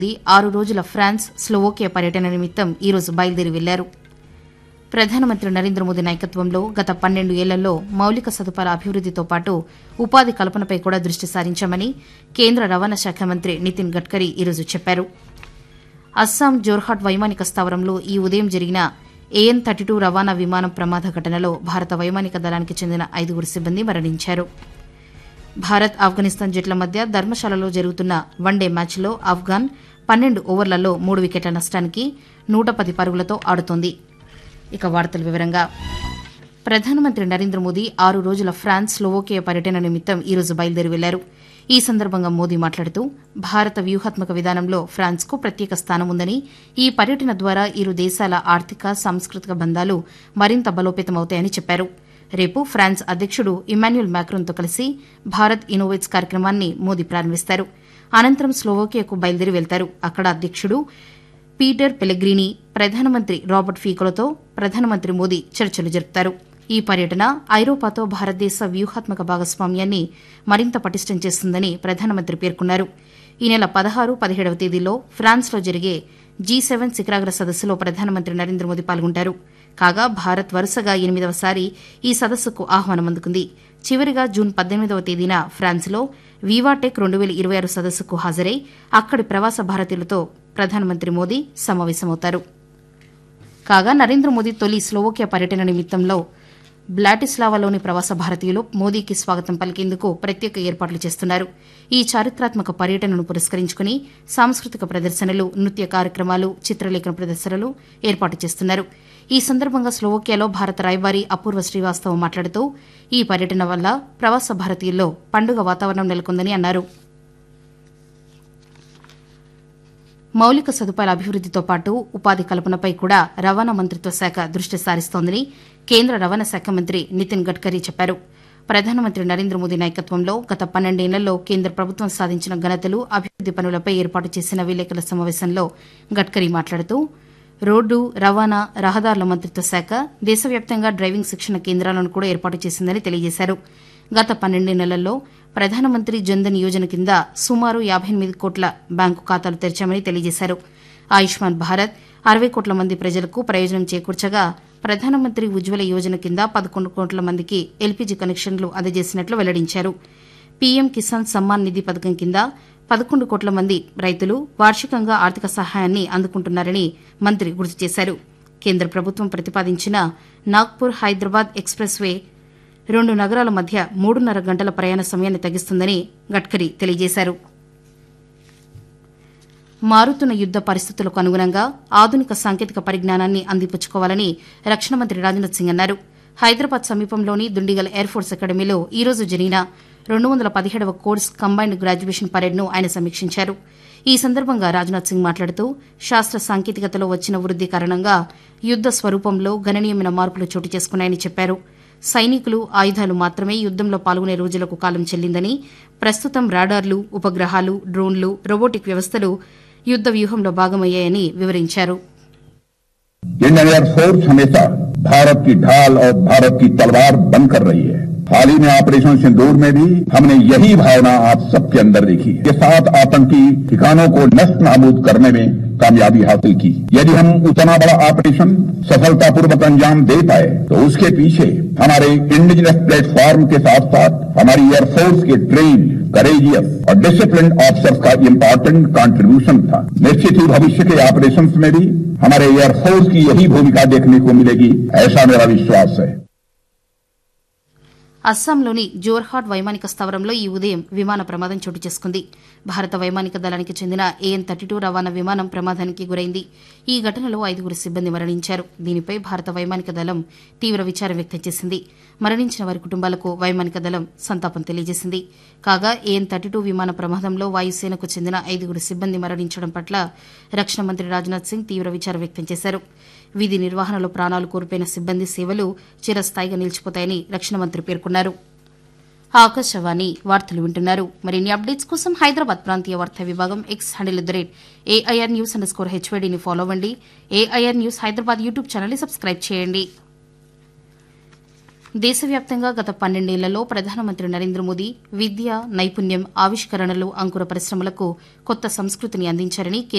మోదీ ఆరు రోజుల France Slovakia పర్యటన నిమిత్తం ఈరోజు బయలుదేరి వెళ్లారు ప్రధానమంత్రి నరేంద్ర మోదీ నాయకత్వంలో గత పన్నెండు ఏళ్లలో మౌలిక సదుపాయాల అభివృద్దితో పాటు ఉపాధి కల్పనపై కూడా దృష్టి సారించామని కేంద్ర రవాణా శాఖ మంత్రి నితిన్ గడ్కరీ ఈరోజు చెప్పారు అస్సాం జోర్హాట్ వైమానిక స్థావరంలో ఈ ఉదయం జరిగిన ఏఎన్ థర్టీ టూ రవాణా విమానం ప్రమాద ఘటనలో భారత వైమానిక దళానికి చెందిన ఐదుగురు సిబ్బంది మరణించారు భారత్ ఆఫ్ఘనిస్తాన్ జట్ల మధ్య ధర్మశాలలో జరుగుతున్న వన్డే మ్యాచ్లో ఆఫ్ఘాన్ పన్నెండు ఓవర్లలో మూడు వికెట్ల నష్టానికి నూట పది పరుగులతో ఆడుతోంది ఇక వార్తల వివరంగా ప్రధానమంత్రి నరేంద్ర మోదీ ఆరు రోజుల ఫ్రాన్స్ స్లోవోకియా పర్యటన నిమిత్తం ఈరోజు బయలుదేరి వెళ్లారు ఈ సందర్భంగా మోదీ మాట్లాడుతూ భారత వ్యూహాత్మక విధానంలో ఫ్రాన్స్కు ప్రత్యేక స్థానం ఉందని ఈ పర్యటన ద్వారా ఇరు దేశాల ఆర్థిక సాంస్కృతిక బంధాలు మరింత బలోపేతమవుతాయని చెప్పారు రేపు ఫ్రాన్స్ అధ్యకుడు ఇమాన్యుల్ మ్యాక్రోన్తో కలిసి భారత్ ఇన్నోవేట్స్ కార్యక్రమాన్ని మోదీ ప్రారంభిస్తారు అనంతరం స్లోవోకియాకు బయలుదేరి వెళ్తారు అక్కడ అధ్యకుడు పీటర్ పెలెగ్రీని ప్రధానమంత్రి రాబర్ట్ ఫీకోలతో ప్రధానమంత్రి మోదీ చర్చలు జరుపుతారు ఈ పర్యటన ఐరోపాతో భారతదేశ వ్యూహాత్మక భాగస్వామ్యాన్ని మరింత పటిష్టం చేస్తుందని ప్రధానమంత్రి పేర్కొన్నారు ఈ నెల పదహారు పదిహేడవ తేదీల్లో ఫ్రాన్స్లో జరిగే జీ సెవెన్ శిఖరాగ్ర సదస్సులో ప్రధానమంత్రి నరేంద్ర మోదీ పాల్గొంటారు కాగా భారత్ వరుసగా ఎనిమిదవసారి ఈ సదస్సుకు ఆహ్వానం అందుకుంది చివరిగా జూన్ పద్దెనిమిదవ తేదీన ఫ్రాన్స్లో వివాటెక్ రెండు వేల ఇరవై ఆరు సదస్సుకు హాజరై అక్కడి ప్రవాస భారతీయులతో ప్రధానమంత్రి మోదీ సమావేశమవుతారు కాగా నరేంద్ర మోదీ తొలి స్లోవోకియా పర్యటన నిమిత్తంలో బ్లాటిస్లావాలోని ప్రవాస భారతీయులు మోదీకి స్వాగతం పలికేందుకు ప్రత్యేక ఏర్పాట్లు చేస్తున్నారు ఈ చారిత్రాత్మక పర్యటనను పురస్కరించుకుని సాంస్కృతిక ప్రదర్శనలు నృత్య కార్యక్రమాలు చిత్రలేఖన ప్రదర్శనలు ఏర్పాటు చేస్తున్నారు ఈ సందర్భంగా స్లోవోకియాలో భారత రాయబారి అపూర్వ శ్రీవాస్తవ్ మాట్లాడుతూ ఈ పర్యటన వల్ల ప్రవాస భారతీయుల్లో పండుగ వాతావరణం నెలకొందని అన్నారు మౌలిక సదుపాయాల అభివృద్దితో పాటు ఉపాధి కల్పనపై కూడా రవాణా మంత్రిత్వ శాఖ దృష్టి సారిస్తోందని కేంద్ర రవాణా శాఖ మంత్రి నితిన్ గడ్కరీ చెప్పారు ప్రధానమంత్రి నరేంద్ర మోదీ నాయకత్వంలో గత పన్నెండేళ్లలో కేంద్ర ప్రభుత్వం సాధించిన ఘనతలు అభివృద్ది పనులపై ఏర్పాటు చేసిన విలేకరుల సమావేశంలో గడ్కరీ మాట్లాడుతూ రోడ్డు రవాణా రహదారుల మంత్రిత్వ శాఖ దేశవ్యాప్తంగా డ్రైవింగ్ శిక్షణ కేంద్రాలను కూడా ఏర్పాటు చేసిందని తెలియజేశారు గత పన్నెండు నెలల్లో ప్రధానమంత్రి జన్ధన్ యోజన కింద సుమారు యాబై ఎనిమిది కోట్ల బ్యాంకు ఖాతాలు తెరిచామని తెలియజేశారు ఆయుష్మాన్ భారత్ అరవై కోట్ల మంది ప్రజలకు ప్రయోజనం చేకూర్చగా ప్రధానమంత్రి ఉజ్వల యోజన కింద పదకొండు కోట్ల మందికి ఎల్పీజీ కనెక్షన్లు అందజేసినట్లు వెల్లడించారు పీఎం కిసాన్ సమ్మాన్ నిధి పథకం కింద పదకొండు కోట్ల మంది రైతులు వార్షికంగా ఆర్థిక సహాయాన్ని అందుకుంటున్నారని మంత్రి గుర్తు చేశారు కేంద్ర ప్రభుత్వం ప్రతిపాదించిన నాగ్పూర్ హైదరాబాద్ ఎక్స్ప్రెస్ వే రెండు నగరాల మధ్య మూడున్నర గంటల ప్రయాణ సమయాన్ని తగ్గిస్తుందని గడ్కరీ తెలియజేశారు మారుతున్న యుద్ద పరిస్థితులకు అనుగుణంగా ఆధునిక సాంకేతిక పరిజ్ఞానాన్ని అందిపుచ్చుకోవాలని రక్షణ మంత్రి రాజ్నాథ్ సింగ్ అన్నారు హైదరాబాద్ సమీపంలోని దుండిగల్ ఎయిర్ ఫోర్స్ అకాడమీలో ఈ రోజు జరిగిన రెండు వందల పదిహేడవ కోర్స్ కంబైన్డ్ గ్రాడ్యుయేషన్ పరేడ్ను ఆయన సమీక్షించారు ఈ సందర్భంగా రాజ్నాథ్ సింగ్ మాట్లాడుతూ శాస్త్ర సాంకేతికతలో వచ్చిన వృద్ది కారణంగా యుద్ద స్వరూపంలో గణనీయమైన మార్పులు చోటు చేసుకున్నాయని చెప్పారు సైనికులు ఆయుధాలు మాత్రమే యుద్దంలో పాల్గొనే రోజులకు కాలం చెల్లిందని ప్రస్తుతం రాడార్లు ఉపగ్రహాలు డ్రోన్లు రోబోటిక్ వ్యవస్థలు యుద్ద వ్యూహంలో భాగమయ్యాయని వివరించారు इंडियन एयरफोर्स हमेशा भारत की ढाल और भारत की तलवार बनकर रही है हाल ही में ऑपरेशन सिंदूर में भी हमने यही भावना आप सबके अंदर देखी के साथ आतंकी ठिकानों को नष्ट नाबूद करने में कामयाबी हासिल की यदि हम उतना बड़ा ऑपरेशन सफलतापूर्वक अंजाम दे पाए तो उसके पीछे हमारे इंडिजिनस प्लेटफॉर्म के साथ साथ हमारी एयरफोर्स के ट्रेन करेजियस और डिसिप्लिन ऑफिसर्स का इम्पोर्टेंट कंट्रीब्यूशन था निश्चित ही भविष्य के ऑपरेशन में भी हमारे एयरफोर्स की यही भूमिका देखने को मिलेगी ऐसा मेरा विश्वास है అస్సాంలోని జోర్హాట్ వైమానిక స్థావరంలో ఈ ఉదయం విమాన ప్రమాదం చోటు చేసుకుంది భారత వైమానిక దళానికి చెందిన ఏఎన్ థర్టీ టూ రవాణా విమానం ప్రమాదానికి గురైంది ఈ ఘటనలో ఐదుగురు సిబ్బంది మరణించారు దీనిపై భారత వైమానిక దళం తీవ్ర విచారం వ్యక్తం చేసింది మరణించిన వారి కుటుంబాలకు వైమానిక దళం సంతాపం తెలియజేసింది కాగా ఏఎన్ థర్టీ టూ విమాన ప్రమాదంలో వాయుసేనకు చెందిన ఐదుగురు సిబ్బంది మరణించడం పట్ల రక్షణ మంత్రి రాజ్నాథ్ సింగ్ తీవ్ర విచారం వ్యక్తం చేశారు విధి నిర్వహణలో ప్రాణాలు కోల్పోయిన సిబ్బంది సేవలు చిరస్థాయిగా నిలిచిపోతాయని రక్షణ మంత్రి పేర్కొన్నారు ఆకాశవాణి వార్తలు వింటున్నారు మరిన్ని అప్డేట్స్ కోసం హైదరాబాద్ ప్రాంతీయ వార్తా విభాగం X handle at the rate AIR news underscore హెచ్వైడీని ఫాలో అవ్వండి ఏఐఆర్ న్యూస్ హైదరాబాద్ యూట్యూబ్ ఛానల్ని సబ్స్క్రైబ్ చేయండి దేశవ్యాప్తంగా గత పన్నెండేళ్లలో ప్రధానమంత్రి నరేంద్ర మోదీ విద్య నైపుణ్యం ఆవిష్కరణలు అంకుర పరిశ్రమలకు కొత్త సంస్కృతిని అందించారని